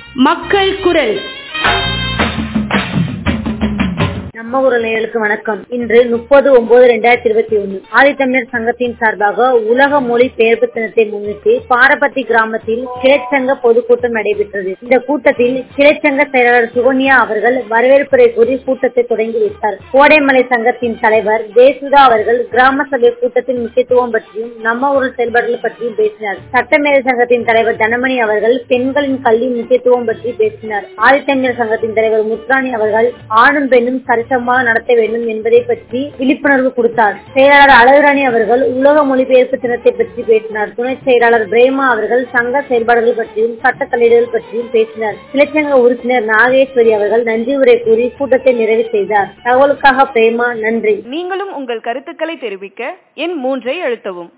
மக்கள் குரல் நம்ம ஊரல் நேயர்களுக்கு வணக்கம் இன்று முப்பது ஒன்பது ரெண்டாயிரத்தி இருபத்தி ஒண்ணு ஆதித்தமிழர் சங்கத்தின் சார்பாக உலக மொழி பெயர்ப்பு தினத்தை முன்னிட்டு பாரபத்தி கிராமத்தில் கிளைச்சங்க பொதுக்கூட்டம் நடைபெற்றது இந்த கூட்டத்தில் கிளைச்சங்க செயலாளர் சுகன்யா அவர்கள் வரவேற்புரை கூறி கூட்டத்தை தொடங்கி வைத்தார் கோடைமலை சங்கத்தின் தலைவர் தேசுதா அவர்கள் கிராம சபை கூட்டத்தின் முக்கியத்துவம் பற்றியும் நம்ம ஊரில் செயல்பாடுகள் பற்றியும் பேசினார் சட்டமேதை சங்கத்தின் தலைவர் தனமணி அவர்கள் பெண்களின் கல்வி முக்கியத்துவம் பற்றி பேசினார் ஆதித்தமிழர் சங்கத்தின் தலைவர் முத்ராணி அவர்கள் ஆணும் பெண்ணும் சரிசமமாக நடத்த வேண்டும் என்பதை பற்றி விழிப்புணர்வு கொடுத்தார் செயலாளர் அழகுராணி அவர்கள் உலக மொழிபெயர்ப்பு தினத்தை பற்றி பேசினார் துணை செயலாளர் பிரேமா அவர்கள் சங்க செயல்பாடுகள் பற்றியும் சட்ட தலைவர்கள் பற்றியும் பேசினார் இலச்சங்க உறுப்பினர் நாகேஸ்வரி அவர்கள் நன்றி உரை கூறி கூட்டத்தை நிறைவு செய்தார் தகவலுக்காக பிரேமா நன்றி நீங்களும் உங்கள் கருத்துக்களை தெரிவிக்க எண் மூன்றை அழுத்தவும்